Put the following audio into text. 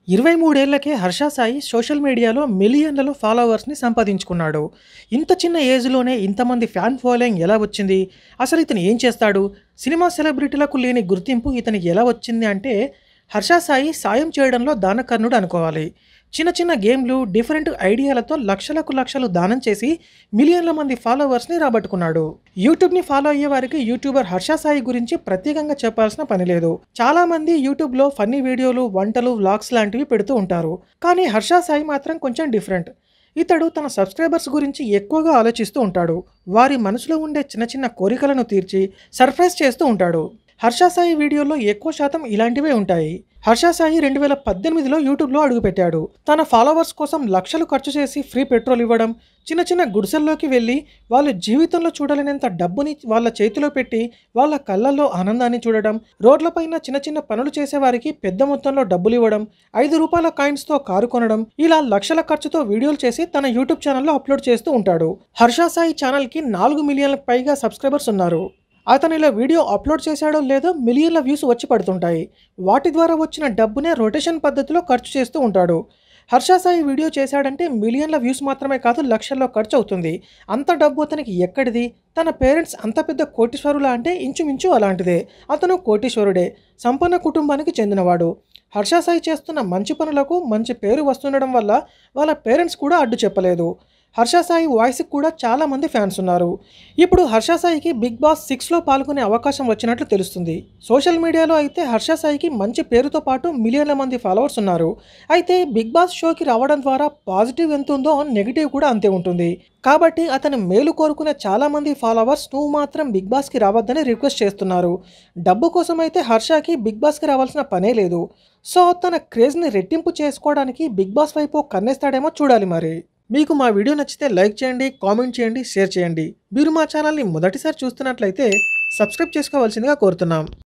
ఇరవై మూడేళ్లకే హర్ష సాయి సోషల్ మీడియాలో మిలియన్లలో ఫాలోవర్స్ని సంపాదించుకున్నాడు ఇంత చిన్న ఏజ్లోనే ఇంతమంది ఫ్యాన్ ఫాలోయింగ్ ఎలా వచ్చింది అసలు ఇతను ఏం చేస్తాడు సినిమా సెలబ్రిటీలకు లేని గుర్తింపు ఇతనికి ఎలా వచ్చింది అంటే హర్ష సాయి సాయం చేయడంలో దానకర్ణుడు అనుకోవాలి చిన్న చిన్న గేమ్లు డిఫరెంట్ ఐడియాలతో లక్షలకు లక్షలు దానం చేసి మిలియన్ల మంది ఫాలోవర్స్ని రాబట్టుకున్నాడు యూట్యూబ్ని ఫాలో అయ్యే వారికి యూట్యూబర్ హర్ష సాయి గురించి ప్రత్యేకంగా చెప్పాల్సిన పని లేదు చాలా మంది యూట్యూబ్లో ఫన్నీ వీడియోలు వంటలు వ్లాగ్స్ లాంటివి పెడుతూ ఉంటారు కానీ హర్ష సాయి మాత్రం కొంచెం డిఫరెంట్ ఇతడు తన సబ్స్క్రైబర్స్ గురించి ఎక్కువగా ఆలోచిస్తూ ఉంటాడు వారి మనసులో ఉండే చిన్న చిన్న కోరికలను తీర్చి సర్ప్రైజ్ చేస్తూ ఉంటాడు హర్ష సాయి వీడియోలో ఎక్కువ శాతం ఇలాంటివే ఉంటాయి హర్ష సాయి రెండు వేల పద్దెనిమిదిలో యూట్యూబ్లో అడుగుపెట్టాడు తన ఫాలోవర్స్ కోసం లక్షలు ఖర్చు చేసి ఫ్రీ పెట్రోల్ ఇవ్వడం చిన్న చిన్న గుడిసెల్లోకి వెళ్ళి వాళ్ళు జీవితంలో చూడలేనంత డబ్బుని వాళ్ళ చేతిలో పెట్టి వాళ్ళ కళ్ళల్లో ఆనందాన్ని చూడడం రోడ్లపైన చిన్న చిన్న పనులు చేసేవారికి పెద్ద మొత్తంలో డబ్బులు ఇవ్వడం ఐదు రూపాయల కాయిన్స్తో కారు కొనడం ఇలా లక్షల ఖర్చుతో వీడియోలు చేసి తన యూట్యూబ్ ఛానల్లో అప్లోడ్ చేస్తూ ఉంటాడు హర్ష సాయి ఛానల్కి నాలుగు మిలియన్లకు పైగా సబ్స్క్రైబర్స్ ఉన్నారు అతను ఇలా వీడియో అప్లోడ్ చేశాడో లేదో మిలియన్ల వ్యూస్ వచ్చి పడుతుంటాయి వాటి ద్వారా వచ్చిన డబ్బునే రొటేషన్ పద్ధతిలో ఖర్చు చేస్తూ ఉంటాడు హర్ష సాయి వీడియో చేశాడంటే మిలియన్ల వ్యూస్ మాత్రమే కాదు లక్షల్లో ఖర్చు అవుతుంది అంత డబ్బు అతనికి ఎక్కడిది తన పేరెంట్స్ అంత పెద్ద కోటీశ్వరులా అంటే ఇంచుమించు అలాంటిదే అతను కోటీశ్వరుడే సంపన్న కుటుంబానికి చెందినవాడు హర్ష సాయి చేస్తున్న మంచి పనులకు మంచి పేరు వస్తుండడం వల్ల వాళ్ళ పేరెంట్స్ కూడా అడ్డు చెప్పలేదు హర్ష సాయి వాయిస్కి కూడా చాలా మంది ఫ్యాన్స్ ఉన్నారు ఇప్పుడు హర్ష సాయికి బిగ్ బాస్ సిక్స్లో పాల్గొనే అవకాశం వచ్చినట్లు తెలుస్తుంది సోషల్ మీడియాలో అయితే హర్ష సాయికి మంచి పేరుతో పాటు మిలియన్ల మంది ఫాలోవర్స్ ఉన్నారు అయితే బిగ్ బాస్ షోకి రావడం ద్వారా పాజిటివ్ ఎంత ఉందో నెగిటివ్ కూడా అంతే ఉంటుంది కాబట్టి అతని మేలు కోరుకునే చాలా మంది ఫాలోవర్స్ నువ్వు మాత్రం బిగ్ బాస్కి రావద్దని రిక్వెస్ట్ చేస్తున్నారు డబ్బు కోసం అయితే హర్షకి బిగ్ బాస్కి రావాల్సిన పనే లేదు సో తన క్రేజ్ని రెట్టింపు చేసుకోవడానికి బిగ్ బాస్ వైపు కన్నేస్తాడేమో చూడాలి మరి మీకు మా వీడియో నచ్చితే లైక్ చేయండి కామెంట్ చేయండి షేర్ చేయండి మీరు మా ఛానల్ని మొదటిసారి చూస్తున్నట్లయితే సబ్స్క్రైబ్ చేసుకోవాల్సిందిగా కోరుతున్నాం